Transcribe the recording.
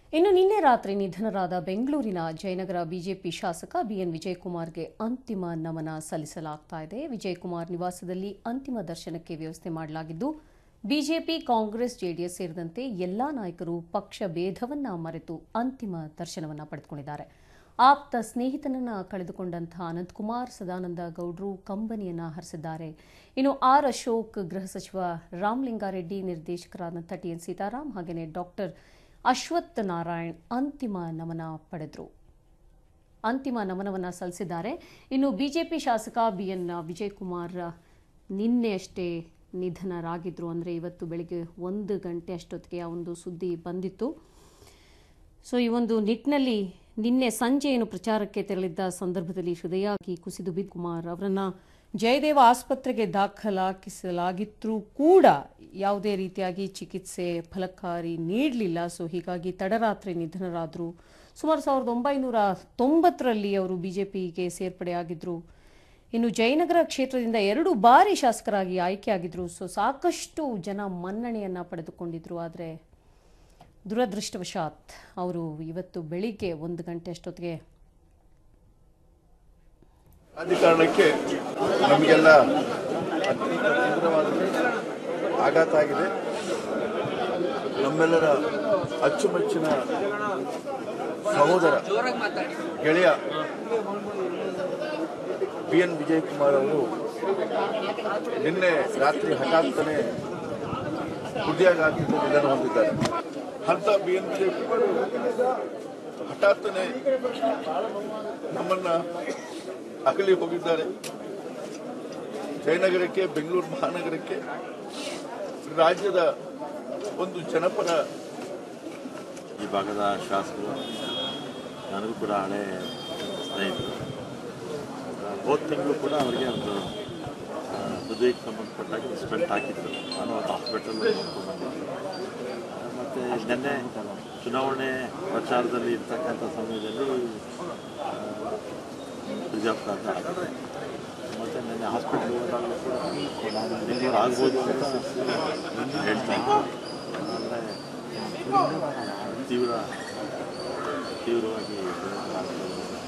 ಇನ್ನು ನಿನ್ನೆ ರಾತ್ರಿ ನಿಧನರಾದ ಬೆಂಗಳೂರಿನ ಜಯನಗರ ಬಿಜೆಪಿ ಶಾಸಕ ಬಿಎನ್ ವಿಜಯಕುಮಾರ್ಗೆ ಅಂತಿಮ ನಮನ ಸಲ್ಲಿಸಲಾಗ್ತಾ ಇದೆ ವಿಜಯಕುಮಾರ್ ನಿವಾಸದಲ್ಲಿ ಅಂತಿಮ ದರ್ಶನಕ್ಕೆ ವ್ಯವಸ್ಥೆ ಮಾಡಲಾಗಿದ್ದು ಬಿಜೆಪಿ ಕಾಂಗ್ರೆಸ್ ಜೆಡಿಎಸ್ ಸೇರಿದಂತೆ ಎಲ್ಲಾ ನಾಯಕರು ಪಕ್ಷ ಭೇದವನ್ನ ಮರೆತು ಅಂತಿಮ ದರ್ಶನವನ್ನ ಪಡೆದುಕೊಂಡಿದ್ದಾರೆ ಆಪ್ತ ಸ್ನೇಹಿತನನ್ನ ಕಳೆದುಕೊಂಡಂತಹ ಅನಂತಕುಮಾರ್ ಸದಾನಂದ ಗೌಡ್ರು ಕಂಬನಿಯನ್ನ ಹರಿಸಿದ್ದಾರೆ ಇನ್ನು ಆರ್ ಅಶೋಕ್ ಗೃಹ ಸಚಿವ ರಾಮಲಿಂಗಾರೆಡ್ಡಿ ನಿರ್ದೇಶಕರಾದಂಥ ಟಿಎನ್ ಸೀತಾರಾಮ್ ಹಾಗೆಯೇ ಡಾಕ್ಟರ್ ಅಶ್ವಥ್ ನಾರಾಯಣ್ ಅಂತಿಮ ನಮನ ಪಡೆದರು ಅಂತಿಮ ನಮನವನ್ನು ಸಲ್ಲಿಸಿದ್ದಾರೆ ಇನ್ನು ಬಿಜೆಪಿ ಶಾಸಕ ಬಿಎನ್ ವಿಜಯಕುಮಾರ್ ನಿನ್ನೆಯಷ್ಟೇ ನಿಧನರಾಗಿದ್ರು ಅಂದರೆ ಇವತ್ತು ಬೆಳಿಗ್ಗೆ ಒಂದು ಗಂಟೆ ಅಷ್ಟೊತ್ತಿಗೆ ಆ ಒಂದು ಸುದ್ದಿ ಬಂದಿತ್ತು ಸೊ ಈ ಒಂದು ನಿಟ್ಟಿನಲ್ಲಿ ನಿನ್ನೆ ಸಂಜೆ ಏನು ಪ್ರಚಾರಕ್ಕೆ ತೆರಳಿದ್ದ ಸಂದರ್ಭದಲ್ಲಿ ಹೃದಯಾಗಿ ಕುಸಿದು ಬಿದ್ದ ಕುಮಾರ್ ಅವರನ್ನ ಜಯದೇವ ಆಸ್ಪತ್ರೆಗೆ ದಾಖಲಾಗಿಸಲಾಗಿದ್ರೂ ಕೂಡ ಯಾವುದೇ ರೀತಿಯಾಗಿ ಚಿಕಿತ್ಸೆ ಫಲಕಾರಿ ನೀಡಲಿಲ್ಲ ಸೊ ಹೀಗಾಗಿ ತಡರಾತ್ರಿ ನಿಧನರಾದರು ಸುಮಾರು ಸಾವಿರದ ಒಂಬೈನೂರ ತೊಂಬತ್ತರಲ್ಲಿ ಅವರು ಬಿಜೆಪಿಗೆ ಸೇರ್ಪಡೆಯಾಗಿದ್ದರು ಇನ್ನು ಜಯನಗರ ಕ್ಷೇತ್ರದಿಂದ ಎರಡು ಬಾರಿ ಶಾಸಕರಾಗಿ ಆಯ್ಕೆಯಾಗಿದ್ದರು ಸೊ ಸಾಕಷ್ಟು ಜನ ಮನ್ನಣೆಯನ್ನು ಪಡೆದುಕೊಂಡಿದ್ರು ಆದರೆ ದುರದೃಷ್ಟವಶಾತ್ ಅವರು ಇವತ್ತು ಬೆಳಿಗ್ಗೆ ಒಂದು ಗಂಟೆ ಅಷ್ಟೊತ್ತಿಗೆ ಆದ ಕಾರಣಕ್ಕೆ ನಮಗೆಲ್ಲ ಅತ್ಯಂತ ತೀವ್ರವಾದ ಆಘಾತ ಆಗಿದೆ ನಮ್ಮೆಲ್ಲರ ಅಚ್ಚುಮೆಚ್ಚಿನ ಸಹೋದರ ಗೆಳೆಯ ಬಿ ಎನ್ ವಿಜಯಕುಮಾರ್ ಅವರು ನಿನ್ನೆ ರಾತ್ರಿ ಹಠಾತ್ತನೆ ಹೃದಯಾಘಾತದಿಂದ ನಿಧನ ಹೊಂದಿದ್ದಾರೆ ಅಂತ ಬಿ ಎನ್ ವಿಜಯಕುಮಾರ್ ಹಠಾತ್ತನೆ ನಮ್ಮನ್ನ ಅಗಲಿ ಹೋಗಿದ್ದಾರೆ ಜಯನಗರಕ್ಕೆ ಬೆಂಗಳೂರು ಮಹಾನಗರಕ್ಕೆ ರಾಜ್ಯದ ಒಂದು ಜನಪರ ಈ ಭಾಗದ ಶಾಸಕರು ನನಗೂ ಕೂಡ ಹಳೆ ಸ್ನೇಹಿತರು ಹೋದ ತಿಂಗಳು ಕೂಡ ಅವರಿಗೆ ಒಂದು ಆ, ಹೃದಯಕ್ಕೆ ಸಂಬಂಧಪಟ್ಟಾಗ ಇನ್ಸಿಡೆಂಟ್ ಹಾಕಿದ್ರು ನಾನು ಒಂದು ಹಾಸ್ಪಿಟಲ್ ನೋಡ್ಕೊಂಡ್ಬಂದಿದ್ದೆ ಮತ್ತು ನಿನ್ನೆ ಚುನಾವಣೆ ಪ್ರಚಾರದಲ್ಲಿ ಇರ್ತಕ್ಕಂಥ ಸಮಯದಲ್ಲಿ ಆ, ಹೃದಯಾಘಾತ ಆಗಿದೆ ಮತ್ತು ನಿನ್ನೆ ಹಾಸ್ಪಿಟಲ್ ಹೋದಾಗಲೂ ಕೂಡ ಬೆಂಗಳೂರು ಆಗ್ಬೋದು ಅಂತ ಹೇಳ್ತಾ ಇದ್ರು ಆದರೆ ತೀವ್ರ ತೀವ್ರವಾಗಿ ಆಗ್ತದೆ